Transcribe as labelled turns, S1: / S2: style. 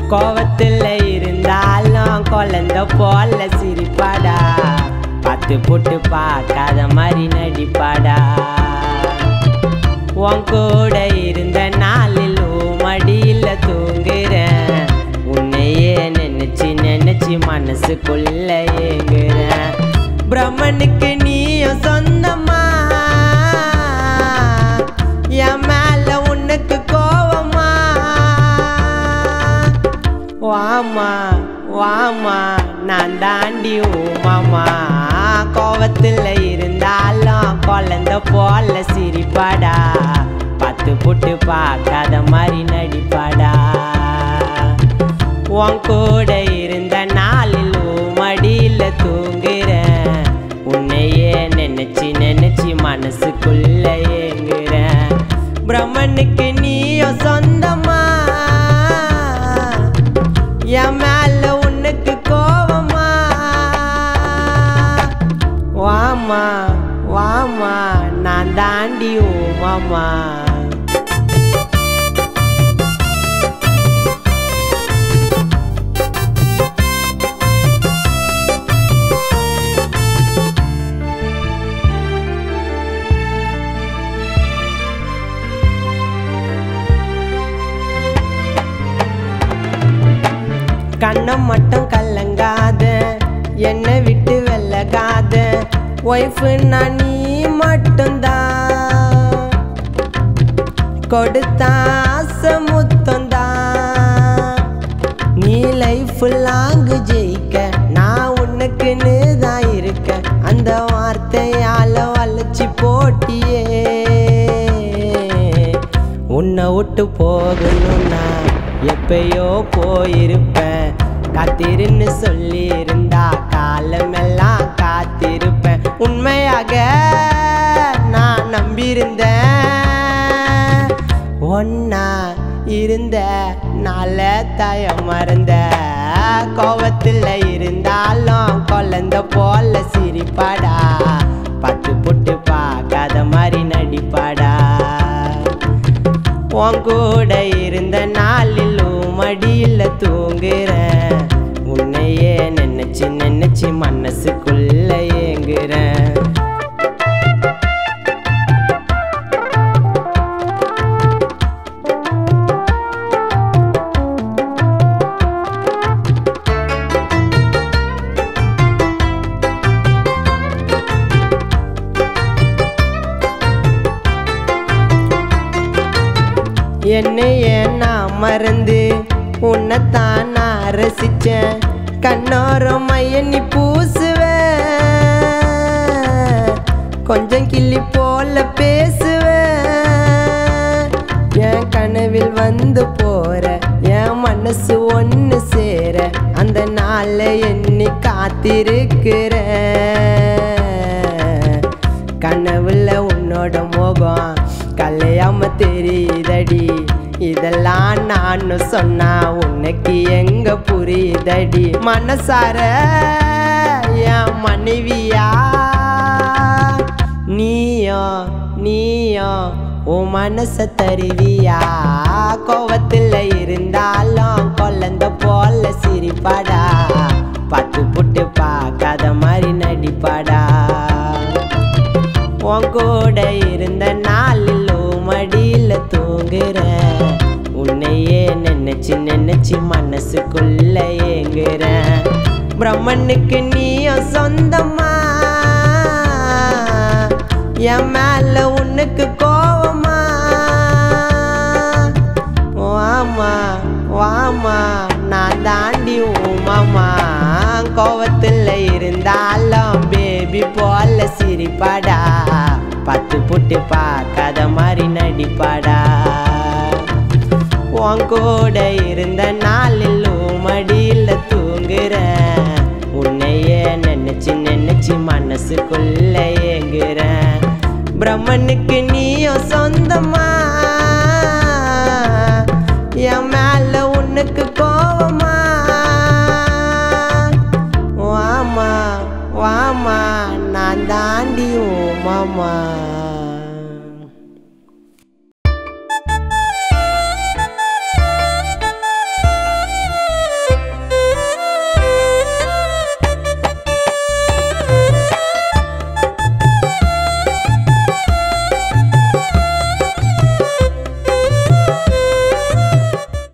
S1: கோவத்தில் இருந்தாலும் குழந்த போல சிரிப்பாடா பார்த்து போட்டு பார்க்காத மாதிரி நடிப்பாடா உன் கூட இருந்த நாளில் உன் மடியில் தூங்குறேன் உன்னையே நினைச்சு நினைச்சு மனசுக்குள்ள ஏங்குறேன் பிரம்மனுக்கு நீயும் சொந்தமா என் மேல உனக்கு கோவமா வாமா வாமா நான் தாண்டி மாமா கோவத்தில் இருந்தாலும் குழந்த போல சிரிப்பாடா பத்து புட்டு பார்க்காத மாதிரி நடிப்பாடா உன் கூட இருந்த நாளில் உன் மடியில் தூங்குறேன் உன்னையே நினைச்சு நினைச்சு மனசுக்குள்ள ஏங்குறேன் பிரம்மனுக்கு நீயும் சொந்தமா என் மேல உனக்கு கோவமா வாமா வாமா நான் தாண்டி மாமா கண்ணம் மட்டும் கலங்காத என்னை விட்டு வெள்ளகாத ஒய்ஃபு நான் நீ மட்டும்தான் கொடுத்த ஆசை முத்தம்தான் நீ லைஃப் லாங்கு ஜெயிக்க நான் உனக்குன்னு தான் இருக்க அந்த வார்த்தையால வளைச்சி போட்டியே உன்னை விட்டு போகணும்னா எப்பயோ போயிருப்பேன் காத்திருன்னு சொல்லி இருந்தா காலமெல்லாம் காத்திருப்பேன் உண்மையாக நான் நம்பியிருந்தேன் ஒன்னா இருந்த நாள தாய மறந்த கோவத்தில் இருந்தாலும் குழந்த போல சிரிப்பாடா பத்து புட்டு பார்க்காத மாதிரி நடிப்பாடா உன் கூட இருந்த நாளில் உன் மடியில் தூங்குறேன் உன்னையே நினைச்சு நினைச்சு மனசுக்குள்ள ஏங்குறேன் என்னைய நான் மறந்து உன்னைத்தான் நான் ரசிச்சேன் கண்ணோரம் மையனி பூசுவ கொஞ்சம் கிள்ளி போல பேசுவ என் கனவில் வந்து போற என் மனசு ஒன்று சேர அந்த நாளை எண்ணி காத்திருக்கிற கனவுல உன்னோட முகம் கல்லையாம தெரியுதடி இதெல்லாம் நானும் சொன்னா உனக்கு எங்க புரியுதடி மனசார என் மனைவியா நீயும் நீயும் உன் மனச தருவியா கோவத்தில் இருந்தாலும் குழந்த போல சிரிப்பாடா பத்து புட்டு பார்க்காத மாதிரி நடிப்பாடா உன் கூட இருந்த நாளில் உன் மடியில் தூங்குறேன் உன்னையே நினைச்சு நினைச்சு மனசுக்குள்ள ஏங்குறேன் பிரம்மனுக்கு நீயும் சொந்தமா என் மேல உனக்கு கோவமா வாமா வாமா நான் தாண்டி மாமா கோவத்தில் இருந்தாலும் பேபி போல சிரிப்பாடா பத்து புட்டு பார்க்காத மாதிரி நடிப்பாடா உன் கூட இருந்த நாளில் உன் மடியில் தூங்குறேன் உன்னையே நினைச்சு நினைச்சு மனசுக்குள்ள ஏங்குறேன் பிரம்மனுக்கு நீயும் சொந்தமா என் மேல உனக்கு கோவமா வாமா வாமா நான் தாண்டி உன் மாமா